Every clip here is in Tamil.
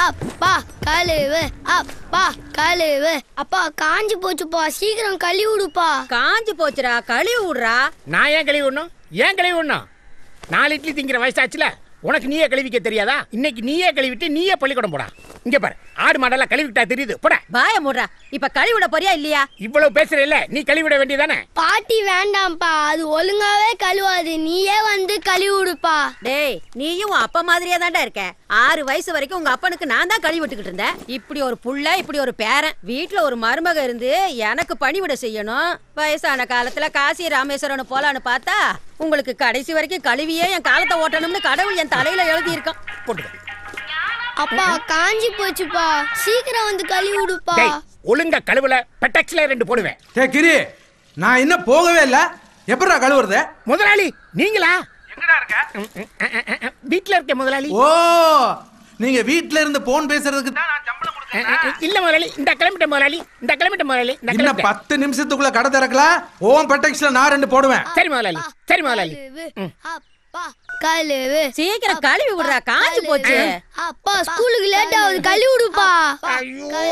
அப்பா கழுவு அப்பா கழுவு அப்பா காஞ்சு போச்சுப்பா சீக்கிரம் கழுவி விடுப்பா காஞ்சு போச்சுடா கழுவி விடுறா நான் ஏன் கழுவி விடணும் ஏன் கழுவி விடணும் நாலு இட்லி திங்கிற வயசாச்சுல உனக்கு நீயே கழுவிக்க தெரியாதா இன்னைக்கு நீயே கழுவிட்டு நீயே பள்ளிக்கூடம் போடா இங்க பாரு ஆடு மாடெல்லாம் கழுவிட்டா தெரியுது போட பாய மூடுறா இப்ப கழுவி விட போறியா இல்லையா இவ்வளவு பேசுற இல்ல நீ கழுவிட வேண்டியதானே பாட்டி வேண்டாம்ப்பா அது ஒழுங்காவே கழுவாது நீயே வந்து கழுவி விடுப்பா டேய் நீயும் உன் அப்பா மாதிரியே தான்டா இருக்க ஆறு வயசு வரைக்கும் உங்க அப்பனுக்கு நான் தான் கழுவி விட்டுக்கிட்டு இருந்தேன் இப்படி ஒரு புள்ள இப்படி ஒரு பேரன் வீட்ல ஒரு மருமக இருந்து எனக்கு பணிவிட செய்யணும் வயசான காலத்துல காசி ராமேஸ்வரன் போலான்னு பார்த்தா உங்களுக்கு கடைசி வரைக்கும் கழுவியே என் காலத்தை ஓட்டணும்னு கடவுள் என் தலையில எழுதி இருக்கான் போட்டுக்க அப்பா காஞ்சி போச்சுப்பா சீக்கிரம் வந்து கழுவி விடுப்பா டேய் ஒழுங்கா கழுவுல பெட்டக்ஸ்ல ரெண்டு போடுவேன் டே கிரி நான் இன்னும் போகவே இல்ல எப்படா கழுவுறது முதலாளி நீங்களா ம், ம், அ, அ, அ, அ, வீட்ல இருக்க முதலாளி ஓ நீங்க வீட்ல இருந்து போன் பேசுறதுக்கு தான் நான் சம்பளம் அ, அ, அ, இல்ல முதலாளி இந்த கிளம்பிட்ட முதலாளி இந்த கிளம்பிட்ட முதலாளி இந்த இன்னும் கிளம்பிட்ட பத்து நிமிஷத்துக்குள்ள கடை திறக்கல ஓம் பெட்டெக்ஸ்ல நான் ரெண்டு போடுவேன் சரி முதலாளி சரி முதலாளி கழுவு அப்பா கழுவு சீக்கிரம் கழுவி விடுறா காஞ்சு போச்சு அப்பா ஸ்கூலுக்கு லேட் ஆகுது கழுவி விடுப்பா ஐயோ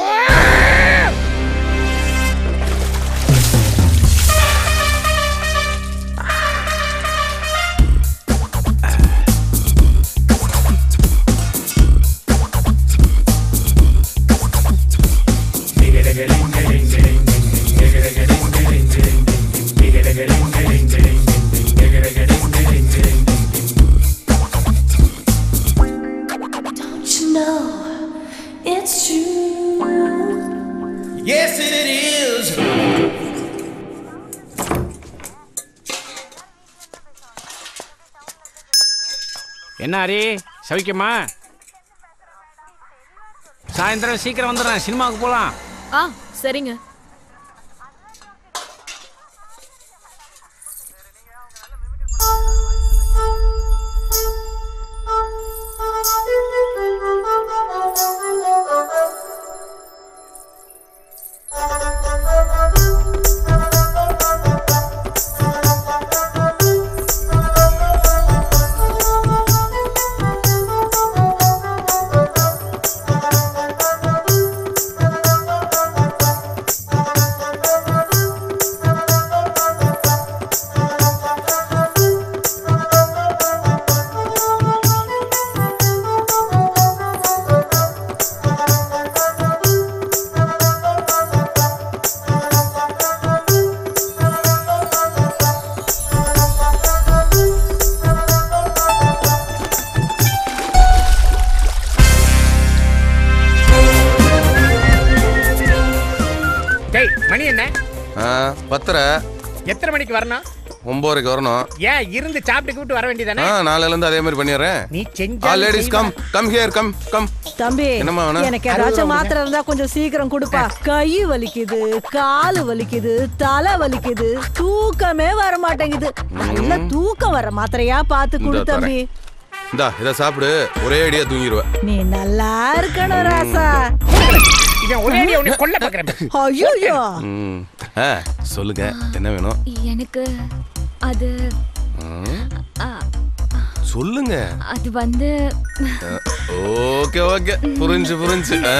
Don't you know it's true? Yes, it is. என்ன ஹரி சவிக்குமா சாயந்தரம் சீக்கிரம் வந்துடுறேன் சினிமாவுக்கு போகலாம் ஆ சரிங்க டேய் மணி என்ன ஆ, பத்தரை எத்தனை மணிக்கு வரணும் ஒன்பதரைக்கு வரணும் ஏன் இருந்து சாப்பிட்டு விட்டு வர வேண்டியதானே ஆ நாளையில இருந்து அதே மாதிரி பண்ணிடுறேன் நீ ஆ செஞ்சா ladies come come here come come தம்பி என்னம்மா வேணும்? எனக்கு ஏதாச்சும் மாத்திரை இருந்தா கொஞ்சம் சீக்கிரம் கொடுப்பா கை வலிக்குது காலு வலிக்குது தலை வலிக்குது தூக்கமே வர மாட்டேங்குது நல்ல தூக்கம் வர மாத்திரையா பார்த்து கொடு இந்தா தம்பி இந்தா இதை சாப்பிடு ஒரே அடியா தூங்கிடுவேன் நீ நல்லா இருக்கணும் ராசா இவன் ஒரே அடி உன்னை கொல்ல பாக்குறேன் ஐயோ ம். ஆ சொல்லுங்க என்ன வேணும் எனக்கு அது ம், ஆ, சொல்லுங்க அது வந்து ஓகே ஓகே புரிஞ்சு புரிஞ்சு ஆ.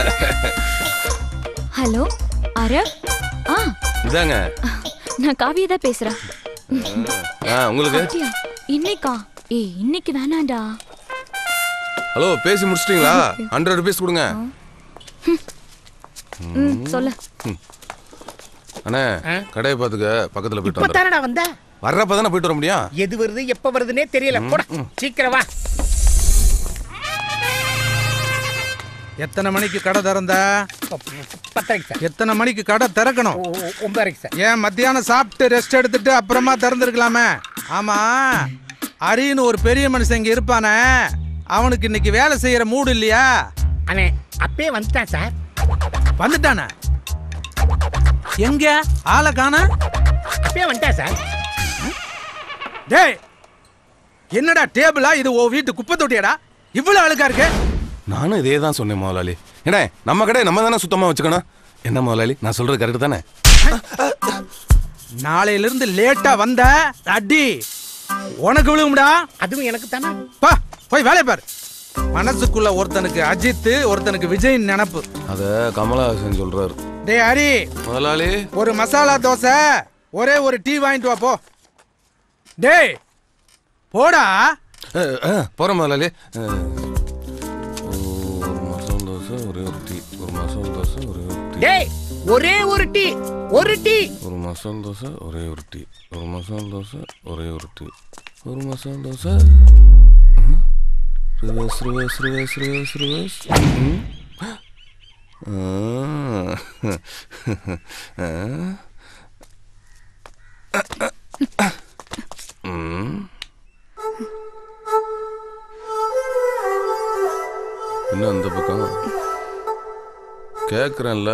ஹலோ அரப் ஆ இதாங்க நான் காவியா தான் பேசுறேன் ஆ உங்களுக்கு அப்படியா இன்னைக்கா ஏய் இன்னைக்கு வேணாண்டா ஹலோ பேசி முடிச்சிட்டீங்களா ஹண்ட்ரட் ருபீஸ் கொடுங்க ம் சொல்லு அண்ணே கடையை பார்த்துக்க பக்கத்துல போயிட்டு இப்ப வந்துடுறேன் தானடா வந்த வர்றப்ப தானே போயிட்டு வர முடியும் எது வருது எப்ப வருதுன்னே தெரியல போட சீக்கிரம் வா எத்தனை மணிக்கு கடை திறந்த பத்தரைக்கு சார் எத்தனை மணிக்கு கடை திறக்கணும் ஒ- ஒ- ஒன்பதரைக்கு சார் ஏன் மத்தியானம் சாப்பிட்டு ரெஸ்ட் எடுத்துட்டு அப்புறமா திறந்துருக்கலாமே ஆமா அரின்னு ஒரு பெரிய மனுஷன் இங்க இருப்பானே அவனுக்கு இன்னைக்கு வேலை செய்யற மூடு இல்லையா அண்ணே அப்பயே வந்துட்டான் சார் வந்துட்டானே எங்க ஆளை காண அப்பயே வந்துட்டான் சார் டேய் என்னடா டேபிளா இது ஓ வீட்டு குப்பை தொட்டியாடா இவ்வளவு அழுக்கா இருக்கு நானும் இதே தான் சொன்னேன் முதலாளி என்ன நம்ம கடை நம்ம தானே சுத்தமா வச்சுக்கணும் என்ன முதலாளி நான் சொல்றது கரெக்ட் தானே நாளையில இருந்து லேட்டா வந்த அடி உனக்கு விழுகும்டா அதுவும் எனக்கு தானே பா போய் வேலையை பாரு மனசுக்குள்ள ஒருத்தனுக்கு அஜித் ஒருத்தனுக்கு விஜய் நினப்பு அத கமலஹாசன் சொல்றாரு டேய் ஹரி முதலாளி ஒரு மசாலா தோசை ஒரே ஒரு டீ வாங்கிட்டு வா போ டேய் போடா அஹ், அஹ், போறேன் முதலாளி அஹ், ஒரு மசாலா தோசை ஒரே ஒரு டீ ஒரு மசாலா தோசை ஒரே ஒரு டீ டேய் ஒரே ஒரு டீ ஒரு டீ ஒரு மசாலா தோசை ஒரே ஒரு டீ ஒரு மசாலா தோசை ஒரே ஒரு டீ ஒரு masala dosa reverse reverse reverse reverse reverse இன்னும் அந்த பக்கம் கேட்குறேன்ல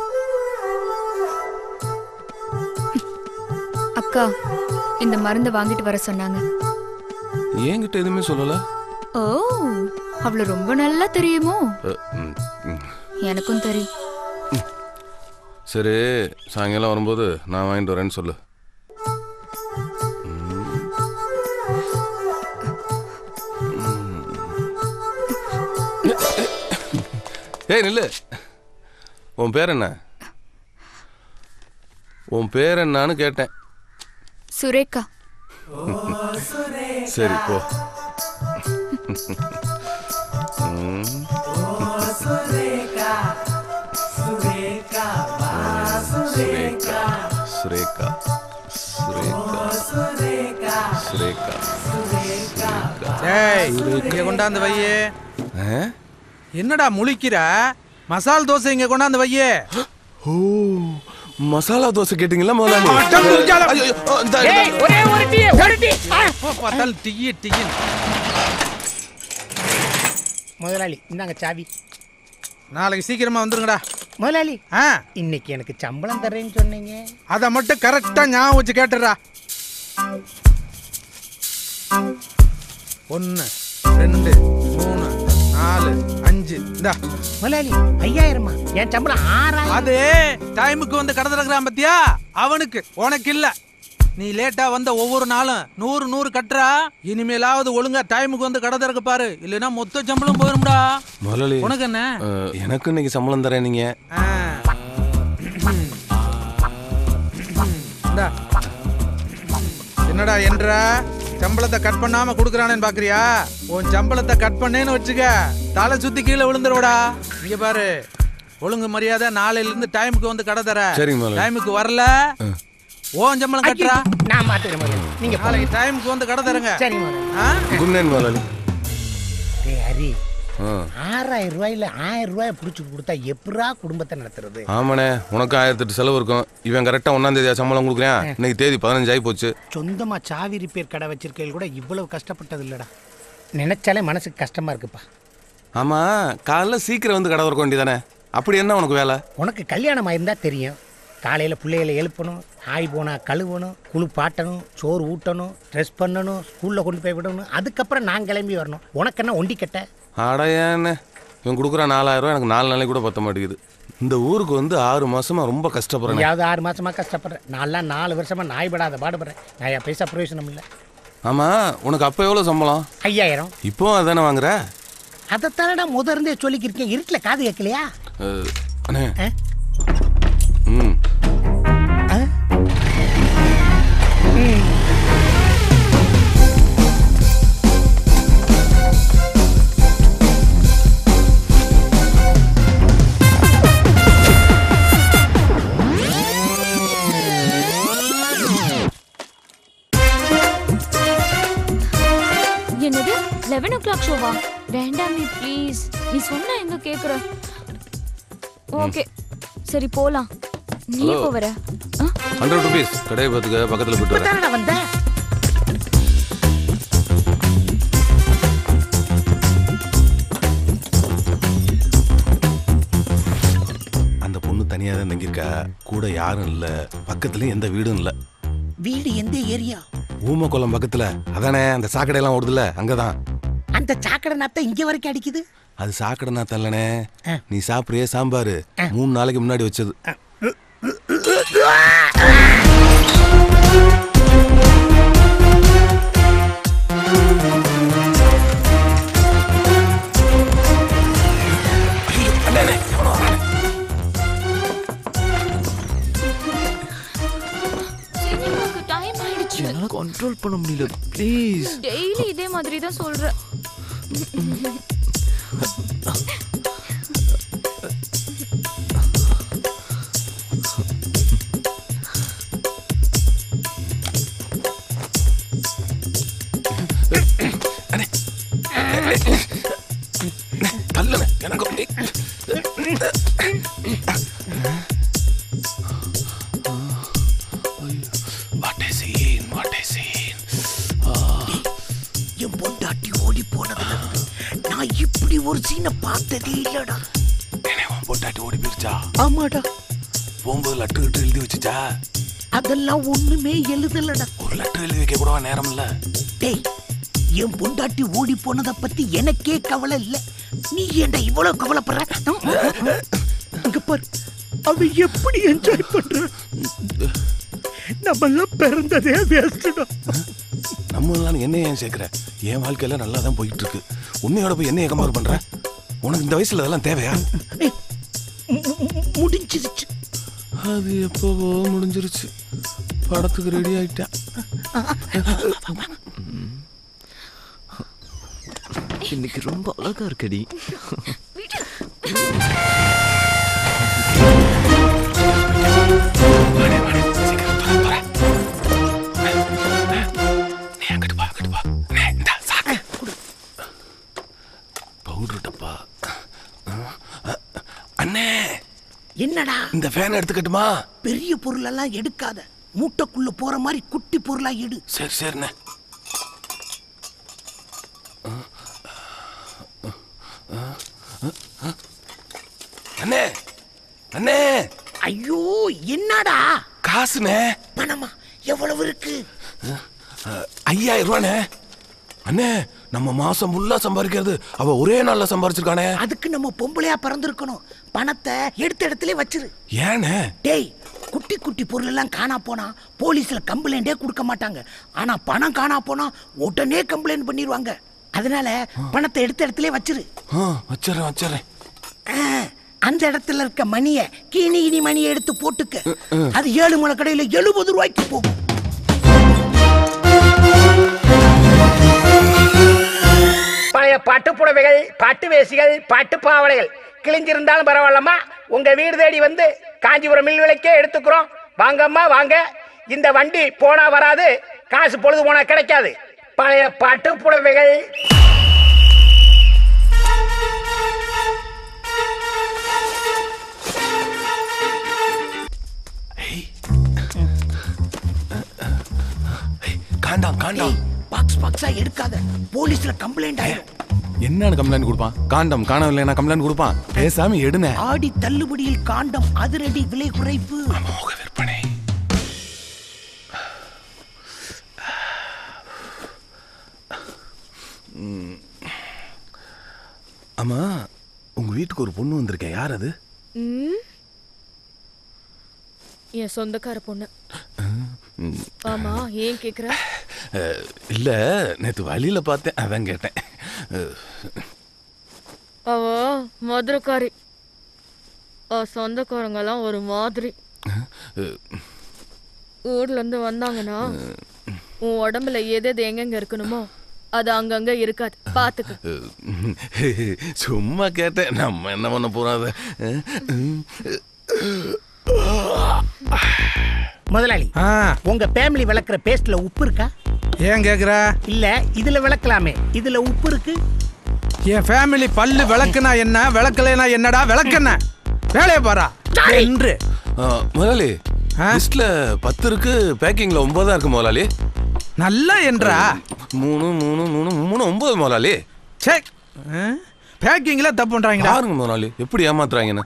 அக்கா இந்த மருந்து வாங்கிட்டு வர சொன்னாங்க என்கிட்ட எதுவுமே சொல்லல ஓ அவள ரொம்ப நல்லா தெரியுமோ அஹ், ம், ம். எனக்கும் தெரியும் சரி சாயங்காலம் வரும்போது நான் வாங்கிட்டு வரேன்னு சொல்லு ஏய் நில்லு உன் பேர் என்ன உன் பேர் என்னன்னு கேட்டேன் சுரேகா சரி போ ம். சுரேகா சுரேகா சுரேகா சுரேகா டேய் இங்க கொண்டாந்து வையே ஆ? என்னடா முழிக்கிற மசால் தோசை இங்க கொண்டாந்து வையே ஓ மசாலா தோசை கேட்டீங்களா முதலாளி அட முடியாத- ஐயோ, ஐயோ, இந்தா, இந்தா. டேய் ஒரே ஒரு டீ ஒரு டீ ஆ. எப்ப பார்த்தாலும் டீ டீ முதலாளி இந்தாங்க சாவி நாளைக்கு சீக்கிரமா வந்துருங்கடா முதலாளி ஆ இன்னைக்கு எனக்கு சம்பளம் தரேன்னு சொன்னீங்க அதை மட்டும் கரெக்டா ஞாபகம் வச்சு கேட்டுறா ஒன்னு ரெண்டு மூணு நாலு அஞ்சு இந்தா முதலாளி ஐயாயிரமா என் சம்பளம் ஆறாயிரம் அது டைமுக்கு வந்து கடை திறக்கிறான் பத்தியா அவனுக்கு உனக்கு இல்ல நீ லேட்டா வந்த ஒவ்வொரு நாளும் நூறு நூறு கட்டுறா இனிமேலாவது ஒழுங்கா டைமுக்கு வந்து கடை திறக்க பாரு இல்லைன்னா மொத்த சம்பளம் போயிரும்டா முதலாளி உனக்கு என்ன அஹ், எனக்கு இன்னைக்கு சம்பளம் தரேன் நீங்க ஆ. இந்தா. என்னடா என்ற சம்பளத்தை கட் பண்ணாம குடுக்கறானேன்னு பாக்குறியா உன் சம்பளத்தை கட் பண்ணேன்னு வச்சுக்க தலை சுத்தி கீழே விழுந்துருவடா இங்க பாரு ஒழுங்கு மரியாதை நாளையில இருந்து டைமுக்கு வந்து கடை தர சரிங்க முதலாளி. டைமுக்கு வரல ஓன் சம்பளம் கட்டுறா நான் மாத்துக்கிறேன் முதலாளி நீங்க போங்க. நாளைக்கு டைமுக்கு வந்து கடை தரங்க சரி முதலாளி ஆ? குட் நைட் முதலாளி டேய் ஹரி ஆ ஆறாயிரம் ரூபாயில ஆயிரம் ரூபாய் பிடிச்சி கொடுத்தா எப்படா குடும்பத்தை நடத்துறது ஆமாண்ணே உனக்கு ஆயிரத்தெட்டு செலவு இருக்கும் இவன் கரெக்டாக ஒன்றாம் தேதியா சம்பளம் கொடுக்குறேன் இன்னைக்கு தேதி பதினஞ்சு ஆகி போச்சு சொந்தமா சாவி ரிப்பேர் கடை வச்சிருக்கையில் கூட இவ்வளவு கஷ்டப்பட்டது இல்லடா நினைச்சாலே மனசுக்கு கஷ்டமா இருக்குப்பா ஆமாம் காலைல சீக்கிரம் வந்து கடை திறக்க வேண்டியதானே அப்படி என்ன உனக்கு வேலை உனக்கு கல்யாணம் ஆயிருந்தா தெரியும் காலையில் பிள்ளைகளை எழுப்பணும் ஆய் போனால் கழுவணும் குளிப்பாட்டணும் சோறு ஊட்டணும் ட்ரெஸ் பண்ணணும் ஸ்கூலில் கொண்டு போய் விடணும் அதுக்கப்புறம் நான் கிளம்பி வரணும் உனக்கு என்ன ஒண்டி கட்ட அடையான்னு இவன் கொடுக்குற நாலாயிரம் ரூபாய் எனக்கு நாலு நாளைக்கு கூட பத்த மாட்டேங்குது இந்த ஊருக்கு வந்து ஆறு மாசமா ரொம்ப கஷ்டப்படுறேன் எங்கேயாவது ஆறு மாசமா கஷ்டப்படுறேன் நான்லாம் நாலு வருஷமா நாய்படாத பாடுபடுறேன் நான் என் பைசா பிரயோஜனம் இல்லை ஆமா உனக்கு அப்போ எவ்வளோ சம்பளம் ஐயாயிரம் இப்போ அதானே வாங்குற அதைத்தானடா முத இருந்தே சொல்லிக்கிருக்கேன் இருட்டில் காது கேட்கலையா அஹ், அண்ணே ஆ? ம் ஆ? ம். என்னது லெவன் ஓ கிளாக் ஷோவா வேண்டாமே ப்ளீஸ் நீ சொன்னா எங்க கேக்குற ஓகே சரி போலாம் நீ Hello. எப்போ வர ஆ? ஹண்ட்ரட் ருபீஸ் கடையை பார்த்துக்க பக்கத்தில் போயிட்டு வரேன் இப்பதானடா வந்தேன் அந்த பொண்ணு தனியாக தான் தங்கியிருக்கா கூட யாரும் இல்லை பக்கத்துலேயும் எந்த வீடும் இல்லை வீடு எந்த ஏரியா ஊமக்குளம் பக்கத்தில் அதானே அந்த சாக்கடையெல்லாம் ஓடுதுல அங்கே தான் அந்த சாக்கடை நாத்த இங்க வரைக்கும் அடிக்குது அது சாக்கடை நான் தள்ளனே ஆ. நீ சாப்பிட்றியே சாம்பார் மூணு நாளைக்கு முன்னாடி வச்சது கண்ட்ரோல் பண்ண முடியல ப்ளீஸ் டெய்லி இதே மாதிரி தான் சொல்ற தள்ளுன எனக்கு what I seen what I seen என் பொண்டாட்டி ஓடி போனதுல இருந்து நான் இப்படி ஒரு சீனை பார்த்ததே இல்லடா உன் பொட்டாட்டி ஓடி போயிருச்சா ஆமாடா போகும்போது லெட்டர் கிட்ட எழுதி வச்சுச்சா அதெல்லாம் ஒண்ணுமே எழுதலடா ஒரு லெட்டர் எழுதி வைக்க கூடவா நேரம் இல்ல டேய் என் பொண்டாட்டி ஓடி போனத பத்தி எனக்கே கவலை இல்ல நீ ஏன்டா இவ்வளவு கவலைப்படுற அங்க பாரு அவ எப்படி என்ஜாய் பண்ற நம்ம எல்லாம் பிறந்ததே வேஸ்டா நம்ம எல்லாம் என்ன ஏன் சேர்க்கிற என் வாழ்க்கையில நல்லா தான் போயிட்டு இருக்கு உன்னையோட போய் என்ன கம்பேர் பண்ற உனக்கு இந்த வயசுல அதெல்லாம் தேவையா முடிஞ்சிருச்சு அது எப்பவோ முடிஞ்சிருச்சு படத்துக்கு ரெடி ஆயிட்டேன் இன்னைக்கு ரொம்ப அழகா இருக்கடி பவுடர் டப்பா அண்ணே என்னடா இந்த ஃபேன் எடுத்துக்கட்டுமா பெரிய பொருள் எல்லாம் எடுக்காத மூட்டைக்குள்ள போற மாதிரி குட்டி பொருளா எடு சரி சரிண்ணே அண்ணே அண்ணே ஐயோ என்னடா காசுண்ணே பணமா எவ்வளவு இருக்கு ஐயாயிரம் ரூபாண்ணே அண்ணே நம்ம மாசம் ஃபுல்லா சம்பாதிக்கிறது அவ ஒரே நாள்ல சம்பாரிச்சிருக்கானே அதுக்கு நம்ம பொம்பளையா பிறந்திருக்கணும் பணத்தை எடுத்த இடத்துல வச்சிரு ஏண்ணே டேய் குட்டி குட்டி பொருள் எல்லாம் காணா போனா போலீஸ்ல கம்ப்ளைண்டே கொடுக்க மாட்டாங்க ஆனா பணம் காணா போனா உடனே கம்ப்ளைண்ட் பண்ணிடுவாங்க அதனால பணத்தை எடுத்த இடத்துல வச்சிரு ஆ வச்சிடறேன் வச்சிடறேன் ஆ, அந்த இடத்துல இருக்க மணியை கீனி கிணி மணியை எடுத்து போட்டுக்க அது ஏழு மலை கடையில எழுபது ரூபாய்க்கு போகும் பழைய பட்டு புடவைகள் பட்டு வேசிகள் பட்டு பாவடைகள் கிழிஞ்சிருந்தாலும் பரவாயில்லம்மா உங்க வீடு தேடி வந்து காஞ்சிபுரம் மில் விலைக்கே எடுத்துக்கிறோம் வாங்கம்மா வாங்க இந்த வண்டி போனா வராது காசு பொழுது போனா கிடைக்காது பழைய பட்டு புடவைகள் காண்டாம் காண்டாம் பாக்ஸ் பாக்ஸா எடுக்காத போலீஸ்ல கம்ப்ளைண்ட் ஆயிடும் என்னன்னு கம்ப்ளைண்ட் கொடுப்பான் காண்டம் காணவில்லைன்னா கம்ப்ளைண்ட் கொடுப்பான் பேசாம எடுனே ஆடி தள்ளுபடியில் காண்டம் அதிரடி விலை குறைப்பு ம். ஆமா உங்க வீட்டுக்கு ஒரு பொண்ணு வந்திருக்கேன் யார் அது ம்? என் சொந்தக்கார பொண்ணு ம், ஆமா ஏன் கேக்குற அஹ், இல்ல நேத்து வழியில பார்த்தேன் அதான் கேட்டேன் அஹ், அவ மதுரக்காரி அவ சொந்தக்காரங்கெல்லாம் ஒரு மாதிரி அஹ், ஊர்ல இருந்து வந்தாங்கன்னா உன் உடம்புல எது எது எங்கெங்க இருக்கணுமோ அது அங்கங்க இருக்காது பாத்துக்க அஹ், சும்மா கேட்டேன் நம்ம என்ன பண்ண போறோம் அதை முதலாளி உங்க ஃபேமிலி விளக்குற பேஸ்ட்ல உப்பு இருக்கா ஏன் கேக்குற இல்ல இதுல விளக்கலாமே இதுல உப்பு இருக்கு என் ஃபேமிலி பல்லு விளக்குனா என்ன விளக்கலைனா என்னடா விளக்கென்ன வேலையை பாரா என்று அஹ், முதலாளி லிஸ்ட்ல பத்து இருக்கு பேக்கிங்ல ஒன்பதா இருக்கு முதலாளி நல்லா என்றா மூணு மூணு மூணு மூணு ஒன்பது முதலாளி சே பேக்கிங்ல தப்பு பண்றாங்கடா பாருங்க முதலாளி எப்படி ஏமாத்துறாங்கன்னு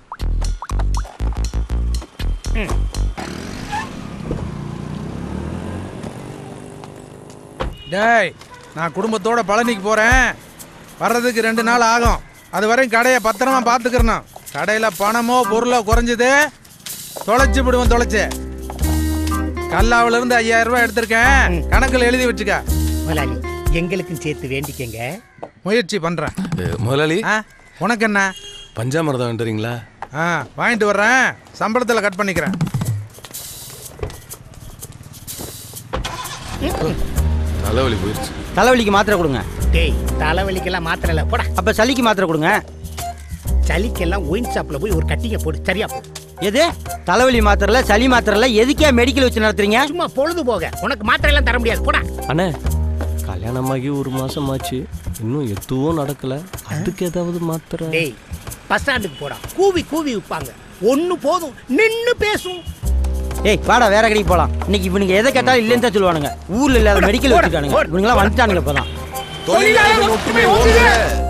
டேய் நான் குடும்பத்தோட பழனிக்கு போறேன் வர்றதுக்கு ரெண்டு நாள் ஆகும் அது வரையும் கடையை பத்திரமா பார்த்துக்கிறணும் கடையில் பணமோ பொருளோ குறைஞ்சது தொலைச்சு விடுவேன் தொலைச்சு கல்லாவுல இருந்து ஐயாயிரம் ரூபாய் எடுத்திருக்கேன் கணக்கில் எழுதி வச்சுக்க முதலாளி எங்களுக்கும் சேர்த்து வேண்டிக்கங்க முயற்சி பண்றேன் அஹ், முதலாளி உனக்கு என்ன பஞ்சாமிரதம் வேண்டுறீங்களா ஆ வாங்கிட்டு வர்றேன் சம்பளத்தில் கட் பண்ணிக்கிறேன் தலைவலி போயிடுச்சு தலைவலிக்கு மாத்திரை கொடுங்க டேய் தலைவலிக்கெல்லாம் மாத்திரை இல்லை போடா அப்ப சளிக்கு மாத்திரை கொடுங்க சளிக்கெல்லாம் ஒயின் ஷாப்ல போய் ஒரு கட்டிங்க போடு சரியா போ எது தலைவலி மாத்திரல சளி மாத்திரல எதுக்கே மெடிக்கல் வச்சு நடத்துறீங்க சும்மா பொழுது போக உனக்கு மாத்திரை எல்லாம் தர முடியாது போடா அண்ணே கல்யாணமாகி ஒரு மாசம் ஆச்சு இன்னும் எதுவும் நடக்கல அதுக்கு ஏதாவது மாத்திரை டேய் பஸ் ஸ்டாண்டுக்கு போடா கூவி கூவி விற்பாங்க ஒண்ணு போதும் நின்னு பேசும் ஏய் வாடா வேற கடைக்கு போலாம் இன்னைக்கு இவனுங்க எதை கேட்டாலும் இல்லைன்னு தான் சொல்லுவானுங்க ஊர்ல இல்லாத மெடிக்கல் வச்சுட்டானுங்க இவனுங்களாம் வந்துட்டானுங்க இப்பதான் தொழிலாளர் ஒற்றுமை ஓங்குக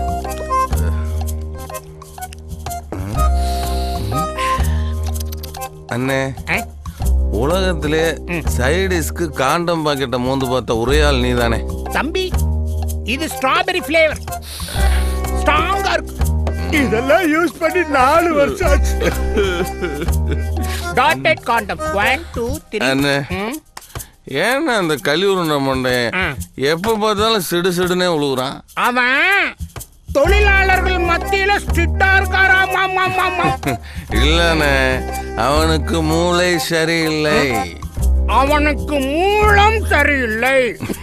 அண்ணே உலகத்திலே சைடிஸ்க்கு காண்டம் பாக்கெட்டை மோந்து பார்த்த ஒரே ஆள் நீதானே தம்பி இது ஸ்ட்ராபெரி ஃப்ளேவர் ஸ்ட்ராங்கா இருக்கு இதெல்லாம் யூஸ் பண்ணி நாலு வருஷம் ஆச்சு dotted condom one two three அண்ணே ஏன்னா அந்த கலியுருண்ட மண்டையன் எப்ப பார்த்தாலும் சிடு சிடுனே உழுகுறான் அவன் தொழிலாளர்கள் மத்தியில ஸ்ட்ரிக்டா இருக்காராம் ஆமா ஆமா இல்லண்ணே அவனுக்கு மூளை சரியில்லை அவனுக்கு மூலம் சரியில்லை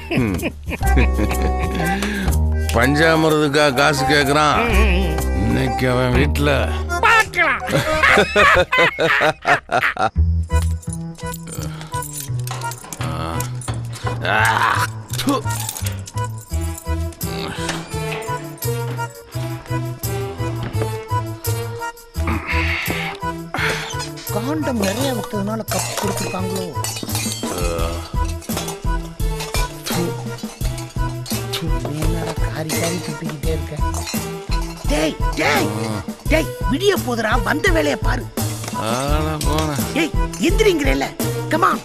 பஞ்சாமிரதுக்கா காசு கேக்குறான் இன்னைக்கு அவன் வீட்டுல பார்க்கலாம் ஆ, து. காண்டம் நிறைய விட்டதுனால கப் கொடுத்துருக்காங்களோ என்னடா காரி காரி சுட்டுக்கிட்டே இருக்க டேய் டேய் டேய் விடிய போதுடா வந்த வேலையை பாரு ஆள போன ஏய் எந்திரிங்கிறேல்ல கமா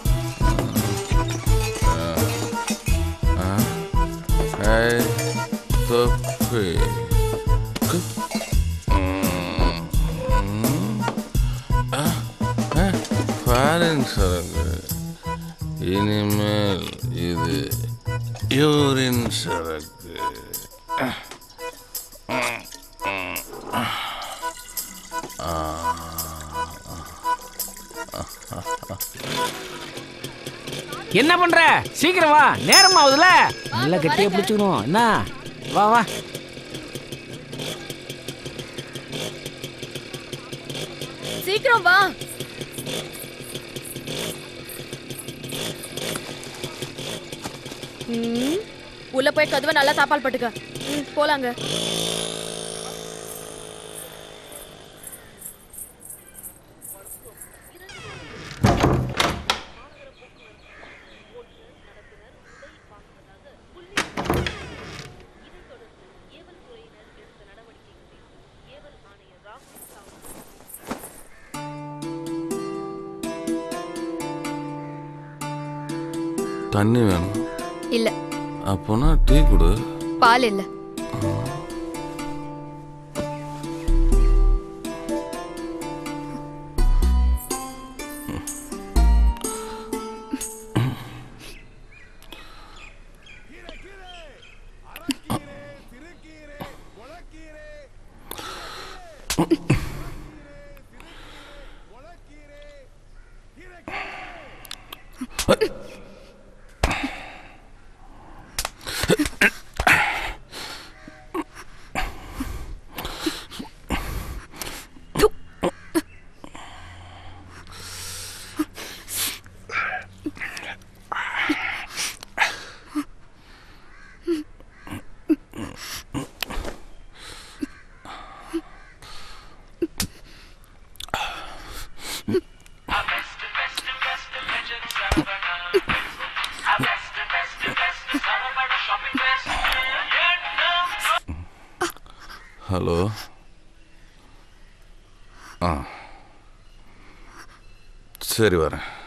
ஏய், தொப்பி கு- ம், ம். ஆ, ஆ, ஃபாரின் சரக்கு இனிமேல் இது யூரின் சரக்கு ஆ, ம், ம். ஆ, என்ன பண்ற சீக்கிரம் வா நேரம் ஆகுதுல நல்லா கட்டியா பிடிச்சுக்கணும் என்ன வா வா சீக்கிரம் வா ம், உள்ள போய் கதவை நல்லா தாப்பால் பட்டுக்க ம், போலாங்க தண்ணி வேணும் இல்ல அப்போனா டீ கொடு பால் இல்ல ஹலோ ஆ சரி வரேன்